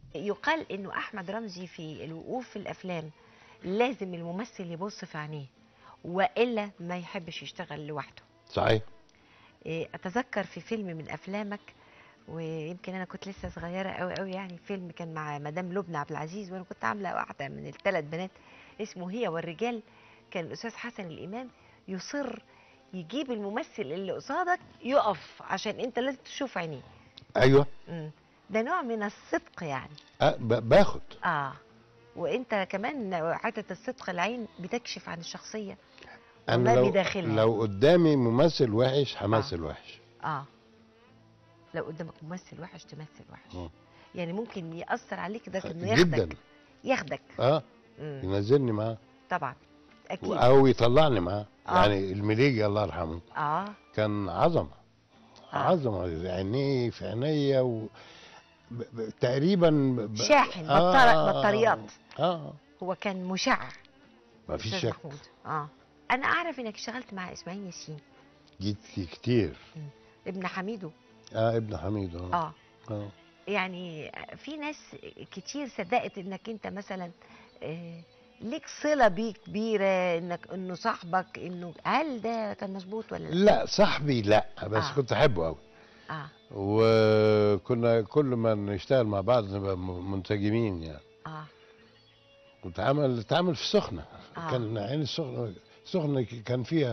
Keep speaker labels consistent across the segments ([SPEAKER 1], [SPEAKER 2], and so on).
[SPEAKER 1] يقال انه احمد رمزي في الوقوف في الافلام لازم الممثل يبص في عينيه والا ما يحبش يشتغل لوحده
[SPEAKER 2] صحيح
[SPEAKER 1] إيه، اتذكر في فيلم من افلامك ويمكن انا كنت لسه صغيره قوي قوي يعني فيلم كان مع مدام لبنى عبد العزيز وانا كنت عامله واحده من الثلاث بنات اسمه هي والرجال كان الاستاذ حسن الامام يصر يجيب الممثل اللي قصادك يقف عشان انت لازم تشوف عينيه
[SPEAKER 2] ايوه
[SPEAKER 1] مم. ده نوع من الصدق يعني
[SPEAKER 2] أه ب- باخد
[SPEAKER 1] اه وانت كمان حته الصدق العين بتكشف عن الشخصيه
[SPEAKER 2] انا
[SPEAKER 1] وما
[SPEAKER 2] لو
[SPEAKER 1] بداخلها
[SPEAKER 2] لو قدامي ممثل وحش همثل وحش
[SPEAKER 1] اه لو قدامك ممثل وحش تمثل وحش
[SPEAKER 2] مم.
[SPEAKER 1] يعني ممكن ياثر عليك ده انه ياخدك
[SPEAKER 2] جدا
[SPEAKER 1] ياخدك
[SPEAKER 2] اه
[SPEAKER 1] مم.
[SPEAKER 2] ينزلني معاه
[SPEAKER 1] طبعا اكيد
[SPEAKER 2] او يطلعني معاه
[SPEAKER 1] آه.
[SPEAKER 2] يعني المليجي الله يرحمه
[SPEAKER 1] اه
[SPEAKER 2] كان عظمه
[SPEAKER 1] آه.
[SPEAKER 2] عظمه عينيه في عينيا و... ب... ب... تقريبا ب...
[SPEAKER 1] شاحن بطار- بطاريات.
[SPEAKER 2] اه
[SPEAKER 1] هو كان مشع
[SPEAKER 2] ما فيش
[SPEAKER 1] أستاذ
[SPEAKER 2] شك
[SPEAKER 1] محمود اه انا اعرف انك اشتغلت مع اسماعيل ياسين
[SPEAKER 2] جيت كتير
[SPEAKER 1] ابن حميدو
[SPEAKER 2] اه ابن حميد اه,
[SPEAKER 1] اه
[SPEAKER 2] آه.
[SPEAKER 1] يعني في ناس كتير صدقت انك انت مثلا آه، ليك صله بيه كبيره انك انه صاحبك انه هل ده كان مظبوط ولا لا؟
[SPEAKER 2] لا صاحبي لا بس
[SPEAKER 1] آه.
[SPEAKER 2] كنت احبه قوي
[SPEAKER 1] اه
[SPEAKER 2] وكنا كل ما نشتغل مع بعض نبقى م- منسجمين يعني
[SPEAKER 1] اه
[SPEAKER 2] كنت عامل اتعامل في السخنه
[SPEAKER 1] آه.
[SPEAKER 2] كان عين السخنه السخنه ك- كان فيها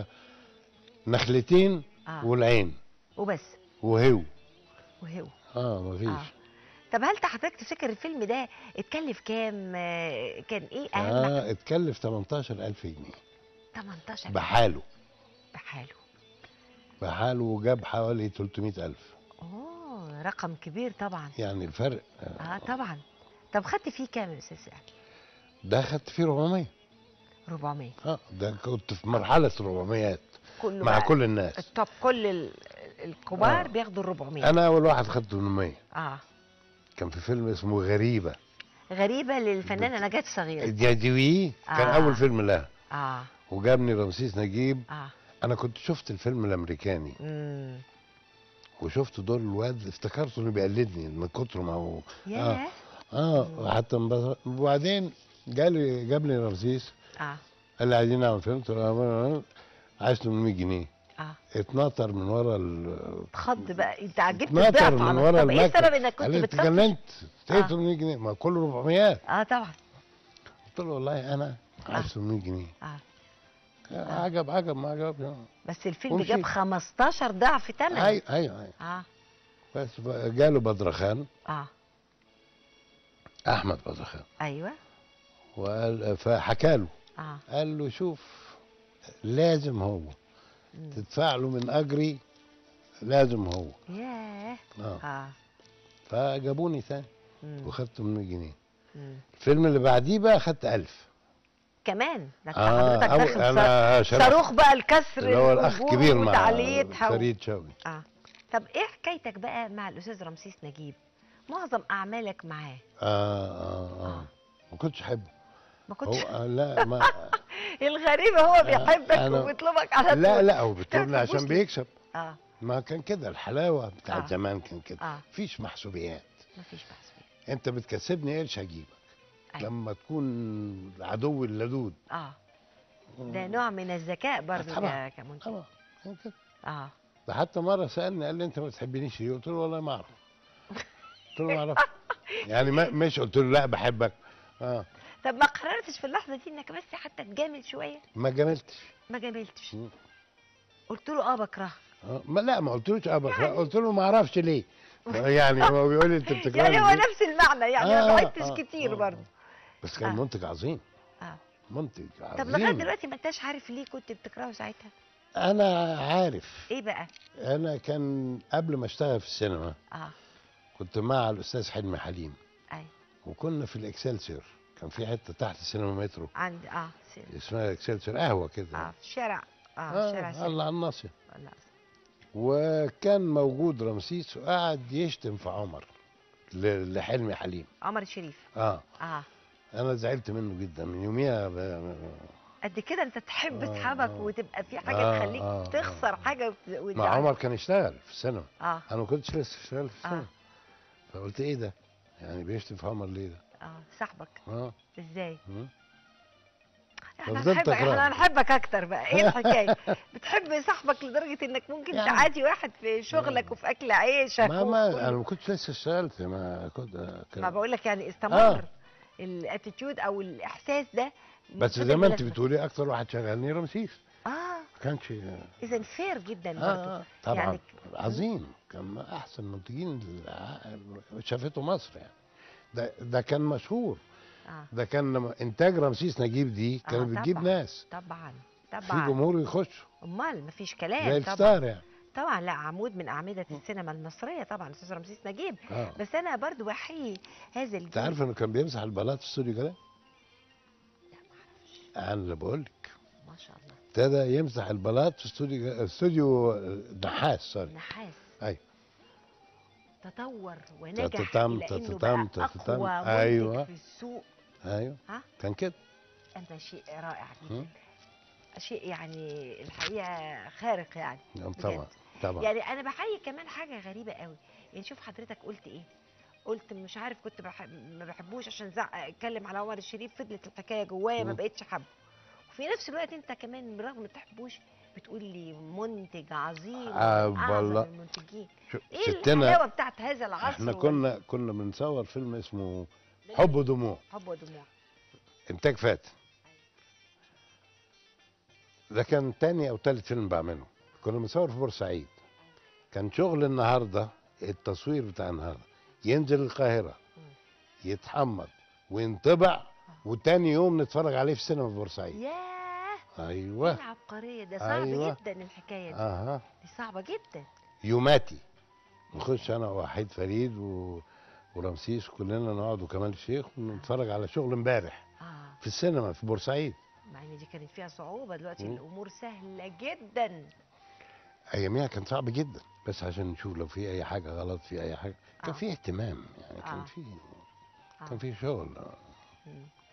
[SPEAKER 2] نخلتين
[SPEAKER 1] اه
[SPEAKER 2] والعين
[SPEAKER 1] وبس
[SPEAKER 2] وهو
[SPEAKER 1] وهو
[SPEAKER 2] اه مفيش
[SPEAKER 1] آه. طب هل حضرتك تفتكر الفيلم ده اتكلف كام آه، كان ايه اهم
[SPEAKER 2] اه اتكلف 18000 جنيه
[SPEAKER 1] 18
[SPEAKER 2] بحاله
[SPEAKER 1] بحاله
[SPEAKER 2] بحاله وجاب حوالي 300000
[SPEAKER 1] اوه رقم كبير طبعا
[SPEAKER 2] يعني الفرق
[SPEAKER 1] اه طبعا طب خدت فيه كام يا استاذ سعد
[SPEAKER 2] ده خدت فيه 400
[SPEAKER 1] 400
[SPEAKER 2] اه ده كنت في مرحله 400
[SPEAKER 1] كله
[SPEAKER 2] مع
[SPEAKER 1] بقى
[SPEAKER 2] كل الناس
[SPEAKER 1] التوب كل ال- الكبار
[SPEAKER 2] آه.
[SPEAKER 1] بياخدوا ال 400
[SPEAKER 2] انا اول واحد خدت 800
[SPEAKER 1] اه
[SPEAKER 2] كان في فيلم اسمه غريبه
[SPEAKER 1] غريبه للفنانه نجاة صغيره
[SPEAKER 2] دي دي كان
[SPEAKER 1] آه.
[SPEAKER 2] اول فيلم لها
[SPEAKER 1] اه
[SPEAKER 2] وجابني رمسيس نجيب
[SPEAKER 1] اه
[SPEAKER 2] انا كنت شفت الفيلم الامريكاني
[SPEAKER 1] امم
[SPEAKER 2] وشفت دور الواد افتكرته انه بيقلدني من كتر ما هو
[SPEAKER 1] ياه
[SPEAKER 2] اه حتى انبسط وبعدين جالي جابني رمسيس
[SPEAKER 1] اه
[SPEAKER 2] قال لي عايزين نعمل فيلم قلت له آه، عايز 800 جنيه
[SPEAKER 1] اه
[SPEAKER 2] اتنطر من ورا ال
[SPEAKER 1] اتخض بقى انت عجبت
[SPEAKER 2] اتنطر
[SPEAKER 1] الضعف
[SPEAKER 2] من
[SPEAKER 1] على
[SPEAKER 2] ورا
[SPEAKER 1] طب ايه
[SPEAKER 2] المكتب
[SPEAKER 1] السبب انك كنت
[SPEAKER 2] قال لي
[SPEAKER 1] بتفتش
[SPEAKER 2] اتجننت ايه
[SPEAKER 1] آه.
[SPEAKER 2] 800 جنيه ما كله 400
[SPEAKER 1] اه طبعا
[SPEAKER 2] قلت له والله انا عايز
[SPEAKER 1] آه.
[SPEAKER 2] 800 جنيه
[SPEAKER 1] اه
[SPEAKER 2] عجب عجب ما عجب
[SPEAKER 1] بس الفيلم
[SPEAKER 2] ومشي.
[SPEAKER 1] جاب 15 ضعف ثمن
[SPEAKER 2] ايوه ايوه ايوه
[SPEAKER 1] اه
[SPEAKER 2] بس بقى جاله بدرخان
[SPEAKER 1] اه
[SPEAKER 2] احمد بدرخان
[SPEAKER 1] ايوه
[SPEAKER 2] وقال فحكى له
[SPEAKER 1] اه
[SPEAKER 2] قال له شوف لازم هو
[SPEAKER 1] مم.
[SPEAKER 2] تدفع له من اجري لازم هو
[SPEAKER 1] ياه
[SPEAKER 2] اه
[SPEAKER 1] اه
[SPEAKER 2] فجابوني تاني
[SPEAKER 1] مم.
[SPEAKER 2] وخدت 800 جنيه
[SPEAKER 1] مم.
[SPEAKER 2] الفيلم اللي بعديه بقى خدت 1000
[SPEAKER 1] كمان ده انت
[SPEAKER 2] اه
[SPEAKER 1] حضرتك
[SPEAKER 2] أو
[SPEAKER 1] داخل صاروخ
[SPEAKER 2] انا شرفت
[SPEAKER 1] صاروخ بقى الكسر
[SPEAKER 2] اللي هو الاخ
[SPEAKER 1] الوجوه
[SPEAKER 2] كبير مع
[SPEAKER 1] وتعليتها و-
[SPEAKER 2] فريد شوقي
[SPEAKER 1] اه طب ايه حكايتك بقى مع الاستاذ رمسيس نجيب معظم اعمالك معاه
[SPEAKER 2] اه اه اه ما كنتش احبه
[SPEAKER 1] ما
[SPEAKER 2] هو
[SPEAKER 1] كنتش
[SPEAKER 2] آه لا ما
[SPEAKER 1] الغريبه هو بيحبك
[SPEAKER 2] أنا-
[SPEAKER 1] وبيطلبك على طول
[SPEAKER 2] لا لا هو بيطلبني
[SPEAKER 1] تحبوش
[SPEAKER 2] عشان
[SPEAKER 1] ليه؟
[SPEAKER 2] بيكسب
[SPEAKER 1] اه
[SPEAKER 2] ما كان كده الحلاوه بتاعت
[SPEAKER 1] آه.
[SPEAKER 2] زمان كان كده
[SPEAKER 1] اه
[SPEAKER 2] مفيش محسوبيات
[SPEAKER 1] مفيش بحث فيه
[SPEAKER 2] انت بتكسبني قرش هجيبك
[SPEAKER 1] أيوة.
[SPEAKER 2] لما تكون عدو اللدود
[SPEAKER 1] اه ده نوع من الذكاء برضه
[SPEAKER 2] طبعا.
[SPEAKER 1] ك- كمنتج
[SPEAKER 2] طبعا كان كده
[SPEAKER 1] اه
[SPEAKER 2] ده حتى مره سالني قال لي انت ما بتحبنيش ليه؟ قلت له والله ما اعرف قلت له ما اعرف يعني ما مش قلت له لا بحبك اه
[SPEAKER 1] طب ما قررتش في اللحظه دي انك بس حتى تجامل شويه
[SPEAKER 2] ما جاملتش
[SPEAKER 1] ما جاملتش
[SPEAKER 2] مم.
[SPEAKER 1] قلت له اه بكرهك
[SPEAKER 2] آه. ما لا ما قلتلوش ابدا قلت له ما اعرفش ليه يعني هو بيقول لي انت بتكرهني
[SPEAKER 1] يعني هو
[SPEAKER 2] ليه؟
[SPEAKER 1] نفس المعنى يعني ما
[SPEAKER 2] آه،
[SPEAKER 1] بعدتش
[SPEAKER 2] آه،
[SPEAKER 1] كتير
[SPEAKER 2] آه.
[SPEAKER 1] برضه
[SPEAKER 2] بس كان
[SPEAKER 1] آه.
[SPEAKER 2] منتج عظيم
[SPEAKER 1] اه
[SPEAKER 2] منتج عظيم
[SPEAKER 1] طب لغايه دلوقتي ما انتش عارف ليه كنت بتكرهه ساعتها
[SPEAKER 2] انا عارف
[SPEAKER 1] ايه بقى
[SPEAKER 2] انا كان قبل ما اشتغل في السينما
[SPEAKER 1] اه
[SPEAKER 2] كنت مع الاستاذ حلمي حليم
[SPEAKER 1] اي
[SPEAKER 2] وكنا في الاكسلسيور كان في حته تحت السينما مترو
[SPEAKER 1] عند اه سي-
[SPEAKER 2] اسمها اكسلسيور قهوه كده
[SPEAKER 1] اه في شارع اه,
[SPEAKER 2] آه
[SPEAKER 1] شارع سي-
[SPEAKER 2] الله على الناصيه
[SPEAKER 1] لا.
[SPEAKER 2] وكان موجود رمسيس وقعد يشتم في عمر ل- لحلمي حليم
[SPEAKER 1] عمر الشريف
[SPEAKER 2] اه
[SPEAKER 1] اه
[SPEAKER 2] انا زعلت منه جدا من يوميها ب...
[SPEAKER 1] قد كده انت تحب
[SPEAKER 2] آه،
[SPEAKER 1] اصحابك
[SPEAKER 2] آه.
[SPEAKER 1] وتبقى في حاجه
[SPEAKER 2] آه،
[SPEAKER 1] تخليك
[SPEAKER 2] آه، آه،
[SPEAKER 1] تخسر
[SPEAKER 2] آه.
[SPEAKER 1] حاجه وت-
[SPEAKER 2] مع
[SPEAKER 1] وتزعل.
[SPEAKER 2] عمر كان يشتغل في السينما
[SPEAKER 1] اه
[SPEAKER 2] انا ما كنتش لسه اشتغل في السينما
[SPEAKER 1] اه
[SPEAKER 2] فقلت ايه ده يعني بيشتم في عمر ليه ده
[SPEAKER 1] اه صاحبك
[SPEAKER 2] اه
[SPEAKER 1] ازاي
[SPEAKER 2] مم.
[SPEAKER 1] احنا
[SPEAKER 2] فضلت
[SPEAKER 1] هنحبك
[SPEAKER 2] أكرهك.
[SPEAKER 1] احنا هنحبك اكتر بقى ايه الحكايه بتحب صاحبك لدرجه انك ممكن
[SPEAKER 2] يعني-
[SPEAKER 1] تعادي واحد في شغلك وفي اكل عيشك
[SPEAKER 2] ما
[SPEAKER 1] وفي
[SPEAKER 2] ما
[SPEAKER 1] كل-
[SPEAKER 2] انا ما كنتش لسه اشتغلت ما كنت
[SPEAKER 1] ما بقول لك يعني استمر
[SPEAKER 2] آه.
[SPEAKER 1] الاتيتيود او الاحساس ده
[SPEAKER 2] بس
[SPEAKER 1] فضل
[SPEAKER 2] زي ما انت
[SPEAKER 1] يلازمك.
[SPEAKER 2] بتقولي اكتر واحد شغلني رمسيس
[SPEAKER 1] اه
[SPEAKER 2] ما كانش
[SPEAKER 1] اذا فير جدا برضه
[SPEAKER 2] اه طبعا
[SPEAKER 1] يعني
[SPEAKER 2] عظيم كان من احسن منتجين الع- شافته مصر يعني ده ده كان مشهور
[SPEAKER 1] اه
[SPEAKER 2] ده كان لما انتاج رمسيس نجيب دي
[SPEAKER 1] آه،
[SPEAKER 2] كانت بتجيب
[SPEAKER 1] طبعاً.
[SPEAKER 2] ناس
[SPEAKER 1] طبعا
[SPEAKER 2] في
[SPEAKER 1] طبعا
[SPEAKER 2] جمهور يخش
[SPEAKER 1] امال مفيش
[SPEAKER 2] زي
[SPEAKER 1] كلام طبعا
[SPEAKER 2] الستار يعني
[SPEAKER 1] طبعا لا عمود من اعمده السينما المصريه طبعا استاذ رمسيس نجيب
[SPEAKER 2] اه
[SPEAKER 1] بس انا برضو بحيي هذا
[SPEAKER 2] انت
[SPEAKER 1] الجيل
[SPEAKER 2] عارف انه كان بيمسح البلاط في الاستوديو كده
[SPEAKER 1] لا ما اعرفش
[SPEAKER 2] انا اللي بقول لك
[SPEAKER 1] ما شاء الله
[SPEAKER 2] ابتدى يمسح البلاط في استوديو استوديو نحاس سوري
[SPEAKER 1] نحاس
[SPEAKER 2] أيوة.
[SPEAKER 1] تطور ونجح
[SPEAKER 2] تتتم-
[SPEAKER 1] الى انه
[SPEAKER 2] تتتم-
[SPEAKER 1] بقى
[SPEAKER 2] تتتم.
[SPEAKER 1] اقوى منتج
[SPEAKER 2] أيوة.
[SPEAKER 1] في السوق
[SPEAKER 2] ايوه
[SPEAKER 1] ها
[SPEAKER 2] كان كده
[SPEAKER 1] انا شيء رائع
[SPEAKER 2] مم.
[SPEAKER 1] جدا شيء يعني الحقيقه خارق يعني
[SPEAKER 2] نعم،
[SPEAKER 1] بجد.
[SPEAKER 2] طبعا طبعا
[SPEAKER 1] يعني انا بحيي كمان حاجه غريبه قوي يعني شوف حضرتك قلت ايه قلت مش عارف كنت بحب ما بحبوش عشان زعق اتكلم على عمر الشريف فضلت الحكايه جوايا ما
[SPEAKER 2] مم.
[SPEAKER 1] بقتش حبه وفي نفس الوقت انت كمان بالرغم ما تحبوش بتقول لي منتج عظيم
[SPEAKER 2] آه،
[SPEAKER 1] ومن أعظم
[SPEAKER 2] والله.
[SPEAKER 1] المنتجين
[SPEAKER 2] شو-
[SPEAKER 1] ايه
[SPEAKER 2] ستنا
[SPEAKER 1] الحلاوه بتاعت هذا العصر
[SPEAKER 2] احنا
[SPEAKER 1] وال-
[SPEAKER 2] كنا كنا بنصور فيلم اسمه حب ودموع
[SPEAKER 1] حب ودموع
[SPEAKER 2] انتاج فات ده كان تاني او تالت فيلم بعمله كنا بنصور في بورسعيد كان شغل النهارده التصوير بتاع النهارده ينزل القاهره
[SPEAKER 1] مم.
[SPEAKER 2] يتحمض وينطبع وتاني يوم نتفرج عليه في سينما في بورسعيد
[SPEAKER 1] ياه
[SPEAKER 2] ايوه
[SPEAKER 1] ايه العبقريه ده صعب
[SPEAKER 2] أيوة.
[SPEAKER 1] جدا الحكايه دي
[SPEAKER 2] اها
[SPEAKER 1] دي صعبه جدا
[SPEAKER 2] يوماتي نخش انا ووحيد فريد و... ورمسيس كلنا نقعد وكمال الشيخ ونتفرج على شغل امبارح
[SPEAKER 1] اه
[SPEAKER 2] في السينما في بورسعيد
[SPEAKER 1] مع ان دي كانت فيها صعوبه دلوقتي
[SPEAKER 2] مم.
[SPEAKER 1] الامور سهله جدا
[SPEAKER 2] اياميها كان صعب جدا بس عشان نشوف لو في اي حاجه غلط في اي حاجه كان
[SPEAKER 1] آه.
[SPEAKER 2] في اهتمام يعني كان
[SPEAKER 1] آه.
[SPEAKER 2] في
[SPEAKER 1] آه.
[SPEAKER 2] كان في شغل
[SPEAKER 1] مم.